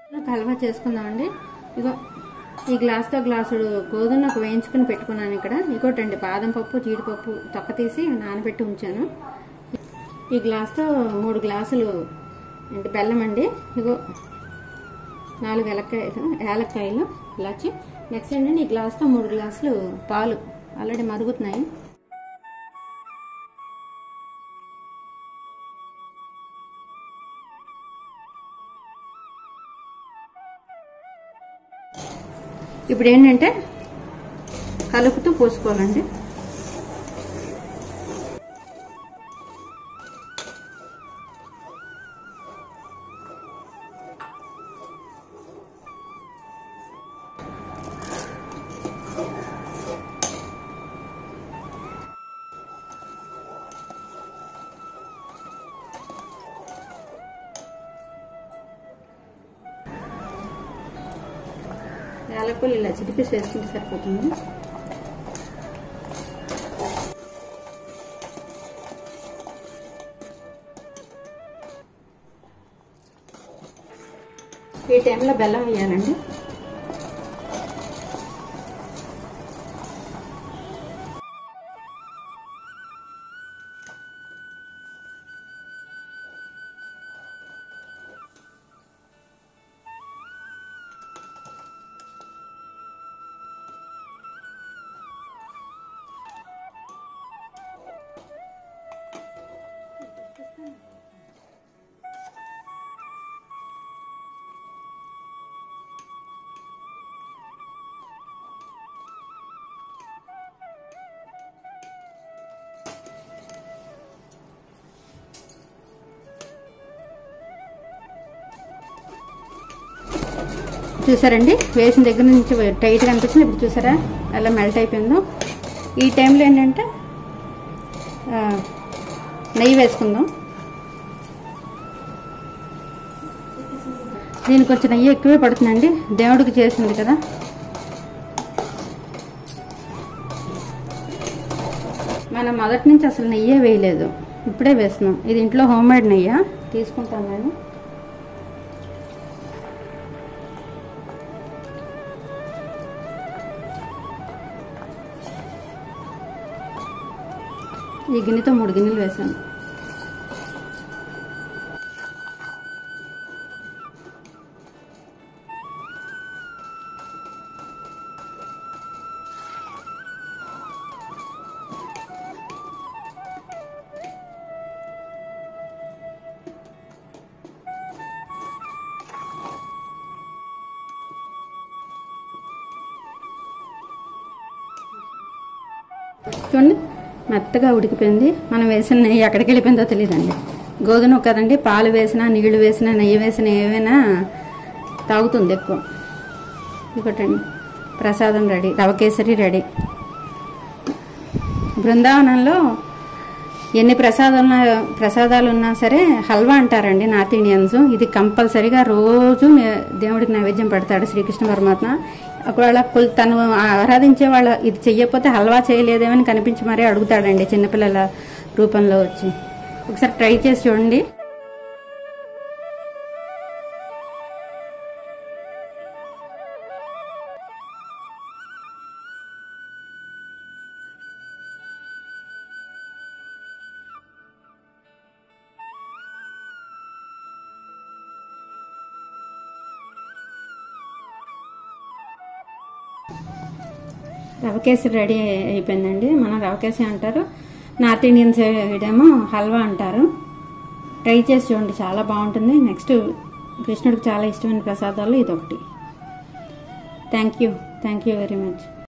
హల్వా చేసుకుందామండి ఇగో ఈ గ్లాస్తో గ్లాసుడు గోధుమ ఒక వేయించుకుని పెట్టుకున్నాను ఇక్కడ ఇంకోటండి బాదం పప్పు జీడిపప్పు తొక్క తీసి నానబెట్టి ఉంచాను ఈ గ్లాస్తో మూడు గ్లాసులు అంటే బెల్లం అండి ఇగో నాలుగు ఏలక్కాయలు ఏలక్కాయలు ఇలాచి నెక్స్ట్ ఏంటంటే ఈ గ్లాస్తో మూడు గ్లాసులు పాలు ఆల్రెడీ మరుగుతున్నాయి ఇప్పుడు ఏంటంటే కలుపుతూ పోసుకోవాలండి యాలకులు ఇలా చిటిపేసి వేసుకుంటే సరిపోతుంది ఈ టైంలో బెల్లం వేయాలండి చూసారండి వేసిన దగ్గర నుంచి టైట్గా అనిపించింది ఇప్పుడు చూసారా అలా మెల్ట్ అయిపోయిందో ఈ టైంలో ఏంటంటే ఆ, నెయ్యి వేసుకుందాం దీనికి కొంచెం నెయ్యి ఎక్కువే పడుతుందండి దేవుడికి చేసింది కదా మనం మొదటి నుంచి అసలు నెయ్యే వేయలేదు ఇప్పుడే వేస్తున్నాం ఇది ఇంట్లో హోమ్ మేడ్ నెయ్యి తీసుకుంటాను నేను ఈ గిన్నెతో మూడు గిన్నెలు వేసాను చూడండి మెత్తగా ఉడికిపోయింది మనం వేసిన నెయ్యి ఎక్కడికి వెళ్ళిపోయిందో తెలియదండి గోధుమ కదండి పాలు వేసినా నీళ్లు వేసినా నెయ్యి వేసినా ఏవైనా తాగుతుంది ఎక్కువ ఇంకోటండి ప్రసాదం రెడీ రవ కేసరి రెడీ బృందావనంలో ఎన్ని ప్రసాదాలు ప్రసాదాలు ఉన్నా సరే హల్వా అంటారండి నార్త్ ఇండియన్స్ ఇది కంపల్సరీగా రోజు నే- దేవుడికి నైవేద్యం పెడతాడు శ్రీకృష్ణ పరమాత్మ ఒకవేళ కొల్- తను ఆరాధించే వాళ్ళ ఇది చెయ్యకపోతే హల్వా చేయలేదేమని కనిపించి మరీ అడుగుతాడండి చిన్నపిల్లల రూపంలో వచ్చి ఒకసారి ట్రై చేసి చూడండి రవకేసరి రెడీ అయిపోయిందండి మనం రవకేసి అంటారు నార్త్ ఇండియన్ సైడ్ ఏమో హల్వా అంటారు ట్రై చేసి చూడండి చాలా బాగుంటుంది నెక్స్ట్ కృష్ణుడికి చాలా ఇష్టమైన ప్రసాదాలు ఇది ఒకటి thank you thank you very much